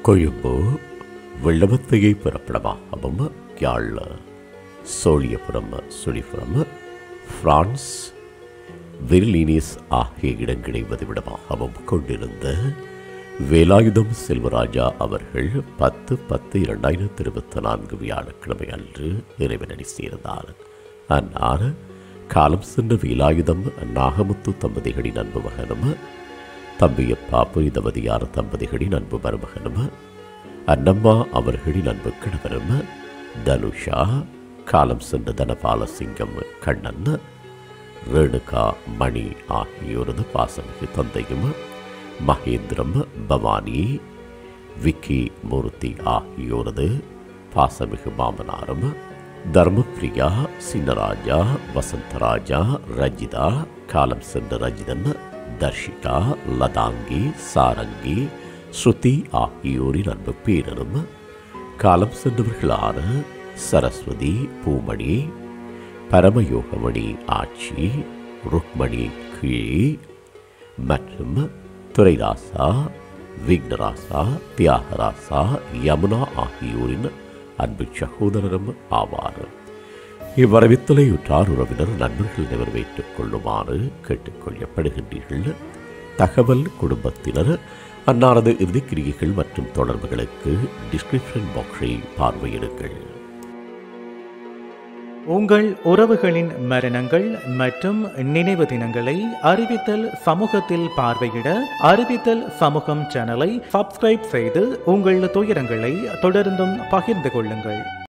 கொழும்பு வெள்ளவத்தையை பிறப்பிடமாகவும் யாழ் சோழியபுரம் சுழிபுரம் பிரான்ஸ் விர்லீனிஸ் ஆகிய இடங்களை வதிவிடமாகவும் கொண்டிருந்த வேலாயுதம் செல்வராஜா அவர்கள் பத்து பத்து இரண்டாயிரத்தி இருபத்தி நான்கு வியாழக்கிழமை அன்று இறைவனடி சேர்ந்தார் அன்னார் காலம் சென்ற வேலாயுதம் நாகமுத்து தம்பதிகளின் அன்பு மகனும் தம்பியப்பா புனிதவதியார் தம்பதிகளின் அன்பு மருமகனும் அன்னம்மா அவர்களின் அன்பு கணவரும் தனுஷா காலம் சென்ற தனபாலசிங்கம் கண்ணன் ரேணுகா மணி ஆகியோரது பாசமிகு தந்தையும் மகேந்திரம் பவானி விக்கி மூர்த்தி ஆகியோரது பாசமிகு மாமனாரும் தர்மபிரியா சின்னராஜா வசந்தராஜா ரஜிதா காலம் சென்ற ரஜிதன் தர்ஷிகா லதாங்கி சாரங்கி ஸ்ருதி ஆகியோரின் அன்பு பேரரும் காலம் சென்றவர்களான சரஸ்வதி பூமணி பரமயோகமணி ஆட்சி ருக்மணி கிழி மற்றும் துரைராசா விக்னராசா தியாகராசா யமுனா ஆகியோரின் அன்பு சகோதரரும் ஆவார் இவ்வரவித்தலையுற்றார் உறவினர் நண்பர்கள் நிறைவேற்றுக் கொள்ளுமாறு கேட்டுக்கொள்ளப்படுகின்றீர்கள் தகவல் குடும்பத்தினர் அன்னாரது இறுதிக்கிரியைகள் மற்றும் தொடர்புகளுக்கு டிஸ்கிரிப்ஷன் பாக்ஸை பார்வையிடுங்கள் உங்கள் உறவுகளின் மரணங்கள் மற்றும் நினைவு தினங்களை அறிவித்தல் சமூகத்தில் பார்வையிட அறிவித்தல் சமூகம் சேனலை சப்ஸ்கிரைப் செய்து உங்கள் துயரங்களை தொடர்ந்தும் பகிர்ந்து கொள்ளுங்கள்